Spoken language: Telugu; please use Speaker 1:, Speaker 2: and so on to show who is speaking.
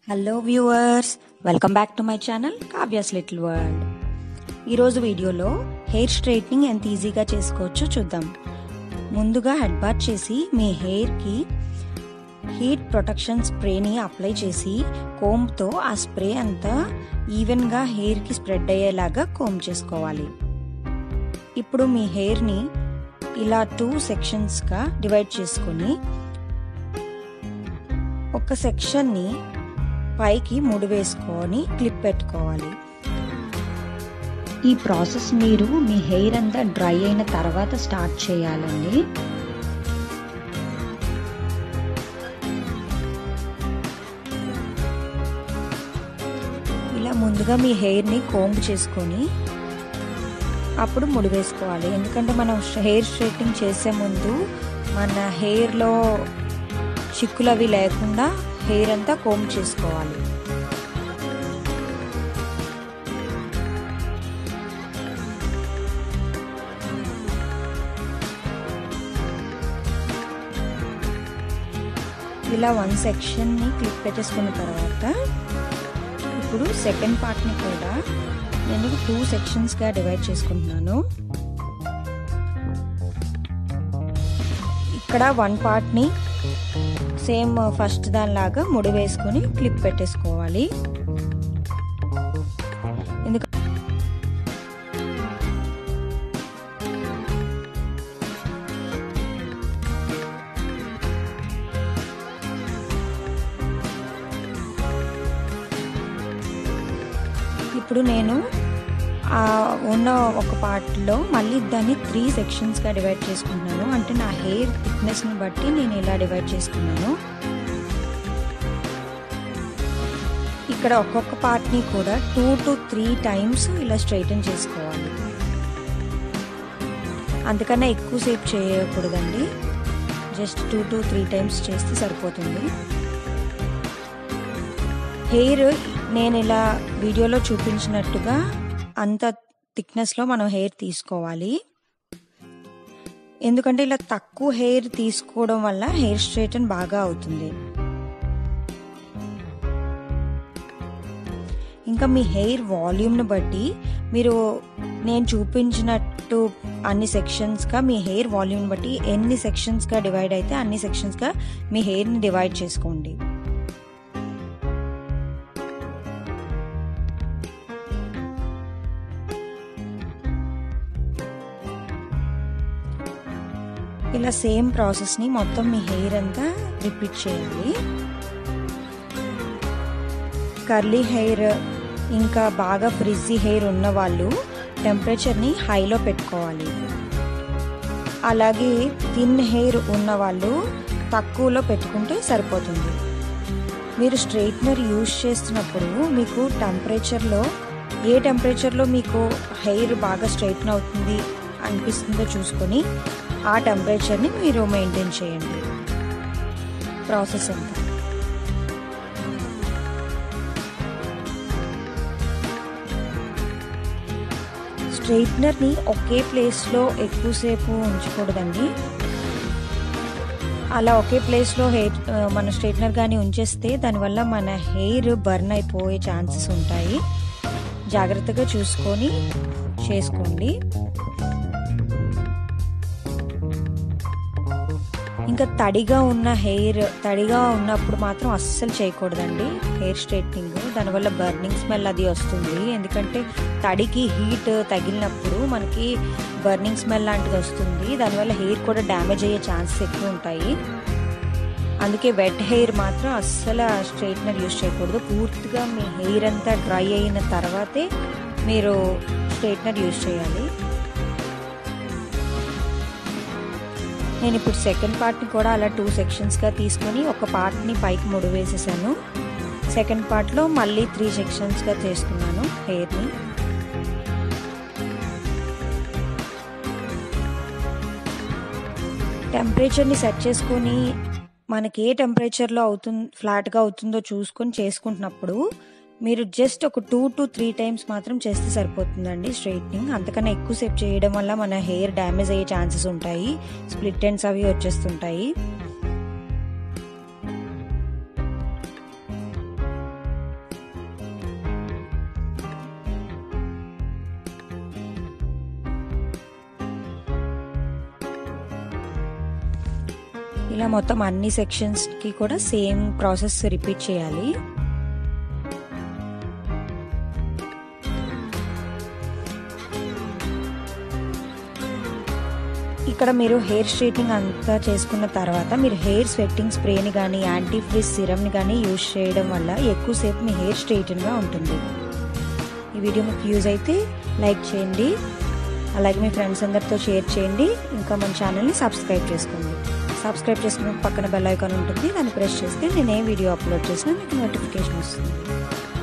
Speaker 1: hello viewers welcome back to my channel Kavya's little world ఈరోజు వీడియోలో హెయిర్ స్ట్రైట్నింగ్ ఎంత ఈజీగా చేసుకోవచ్చో చూద్దాం ముందుగా హెడ్ బాత్ చేసి మీ హెయిర్కి హీట్ ప్రొటెక్షన్ స్ప్రేని అప్లై చేసి కోమ్తో ఆ స్ప్రే అంతా ఈవెన్గా హెయిర్కి స్ప్రెడ్ అయ్యేలాగా కోమ్ చేసుకోవాలి ఇప్పుడు మీ హెయిర్ని ఇలా టూ సెక్షన్స్గా డివైడ్ చేసుకొని ఒక సెక్షన్ని పైకి ముడి వేసుకొని క్లిప్ పెట్టుకోవాలి ఈ ప్రాసెస్ మీరు మీ హెయిర్ అంతా డ్రై అయిన తర్వాత స్టార్ట్ చేయాలండి ఇలా ముందుగా మీ హెయిర్ని కోంబ్ చేసుకొని అప్పుడు ముడి వేసుకోవాలి ఎందుకంటే మనం హెయిర్ స్ట్రైటింగ్ చేసే ముందు మన హెయిర్లో చిక్కులు అవి లేకుండా హెయిర్ అంతా కోమ్ చేసుకోవాలి ఇలా వన్ సెక్షన్ని క్లిప్ పెట్టేసుకున్న తర్వాత ఇప్పుడు సెకండ్ పార్ట్ని కూడా నేను టూ సెక్షన్స్గా డివైడ్ చేసుకుంటున్నాను ఇక్కడ వన్ పార్ట్ని సేమ్ ఫస్ట్ దానిలాగా ముడి వేసుకొని క్లిప్ పెట్టేసుకోవాలి ఎందుకంటే ఇప్పుడు నేను ఉన్న ఒక పార్ట్లో మళ్ళీ దాన్ని త్రీ సెక్షన్స్గా డివైడ్ చేసుకుంటున్నాను అంటే నా హెయిర్ థిక్నెస్ని బట్టి నేను ఇలా డివైడ్ చేసుకున్నాను ఇక్కడ ఒక్కొక్క పార్ట్ని కూడా టూ టు త్రీ టైమ్స్ ఇలా స్ట్రైటన్ చేసుకోవాలి అందుకన్నా ఎక్కువసేపు చేయకూడదండి just two to three times చేస్తే సరిపోతుంది హెయిర్ నేను ఇలా వీడియోలో చూపించినట్టుగా అంత థిక్నెస్లో మనం హెయిర్ తీసుకోవాలి ఎందుకంటే ఇలా తక్కువ హెయిర్ తీసుకోవడం వల్ల హెయిర్ స్ట్రైటన్ బాగా అవుతుంది ఇంకా మీ హెయిర్ వాల్యూమ్ని బట్టి మీరు నేను చూపించినట్టు అన్ని సెక్షన్స్గా మీ హెయిర్ వాల్యూమ్ని బట్టి ఎన్ని సెక్షన్స్గా డివైడ్ అయితే అన్ని సెక్షన్స్గా మీ హెయిర్ని డివైడ్ చేసుకోండి ఇలా సేమ్ ప్రాసెస్ని మొత్తం మీ హెయిర్ అంతా రిపీట్ చేయాలి కర్లీ హెయిర్ ఇంకా బాగా ఫ్రిజ్జీ హెయిర్ ఉన్న వాళ్ళు టెంపరేచర్ని హైలో పెట్టుకోవాలి అలాగే థిన్ హెయిర్ ఉన్న వాళ్ళు తక్కువలో పెట్టుకుంటే సరిపోతుంది మీరు స్ట్రైట్నర్ యూజ్ చేస్తున్నప్పుడు మీకు టెంపరేచర్లో ఏ టెంపరేచర్లో మీకు హెయిర్ బాగా స్ట్రైట్న్ అవుతుంది అనిపిస్తుందో చూసుకొని ఆ టెంపరేచర్ని మీరు మెయింటైన్ చేయండి ప్రాసెస్ అంతా స్ట్రైట్నర్ని ఒకే ప్లేస్లో ఎక్కువసేపు ఉంచకూడదండి అలా ఒకే ప్లేస్లో హెయిర్ మన స్ట్రైట్నర్ కానీ ఉంచేస్తే దానివల్ల మన హెయిర్ బర్న్ అయిపోయే ఛాన్సెస్ ఉంటాయి జాగ్రత్తగా చూసుకొని చేసుకోండి ఇంకా తడిగా ఉన్న హెయిర్ తడిగా ఉన్నప్పుడు మాత్రం అస్సలు చేయకూడదండి హెయిర్ స్ట్రైట్నింగ్ దానివల్ల బర్నింగ్ స్మెల్ అది వస్తుంది ఎందుకంటే తడికి హీట్ తగిలినప్పుడు మనకి బర్నింగ్ స్మెల్ లాంటిది వస్తుంది దానివల్ల హెయిర్ కూడా డ్యామేజ్ అయ్యే ఛాన్సెస్ ఎక్కువ ఉంటాయి అందుకే వెట్ హెయిర్ మాత్రం అస్సలు స్ట్రైట్నర్ యూజ్ చేయకూడదు పూర్తిగా మీ హెయిర్ అంతా డ్రై అయిన తర్వాతే మీరు స్ట్రైట్నర్ యూజ్ చేయాలి నేను ఇప్పుడు సెకండ్ పార్ట్ని కూడా అలా టూ సెక్షన్స్గా తీసుకొని ఒక పార్ట్ని పైకి ముడి వేసేసాను సెకండ్ పార్ట్లో మళ్ళీ త్రీ సెక్షన్స్గా చేసుకున్నాను హెయిర్ని టెంపరేచర్ని సెట్ చేసుకొని మనకి ఏ టెంపరేచర్లో అవుతుంది ఫ్లాట్గా అవుతుందో చూసుకొని చేసుకుంటున్నప్పుడు మీరు జస్ట్ ఒక టూ టు త్రీ టైమ్స్ మాత్రం చేస్తే సరిపోతుందండి స్ట్రైట్నింగ్ అంతకన్నా ఎక్కువసేపు చేయడం వల్ల మన హెయిర్ డ్యామేజ్ అయ్యే ఛాన్సెస్ ఉంటాయి స్ప్లిట్ ఎండ్స్ అవి వచ్చేస్తుంటాయి ఇలా మొత్తం అన్ని సెక్షన్స్కి కూడా సేమ్ ప్రాసెస్ రిపీట్ చేయాలి ఇక్కడ మీరు హెయిర్ స్ట్రైట్నింగ్ అంతా చేసుకున్న తర్వాత మీరు హెయిర్ స్వెట్టింగ్ స్ప్రేని కానీ యాంటీ ఫ్రీజ్ సిరమ్ని కానీ యూజ్ చేయడం వల్ల ఎక్కువసేపు మీ హెయిర్ స్ట్రైటన్గా ఉంటుంది ఈ వీడియో మీకు యూజ్ అయితే లైక్ చేయండి అలాగే మీ ఫ్రెండ్స్ అందరితో షేర్ చేయండి ఇంకా మన ఛానల్ని సబ్స్క్రైబ్ చేసుకోండి సబ్స్క్రైబ్ చేసుకున్న పక్కన బెల్ ఐకాన్ ఉంటుంది దాన్ని ప్రెస్ చేస్తే నేను ఏ వీడియో అప్లోడ్ చేసినా మీకు నోటిఫికేషన్ వస్తుంది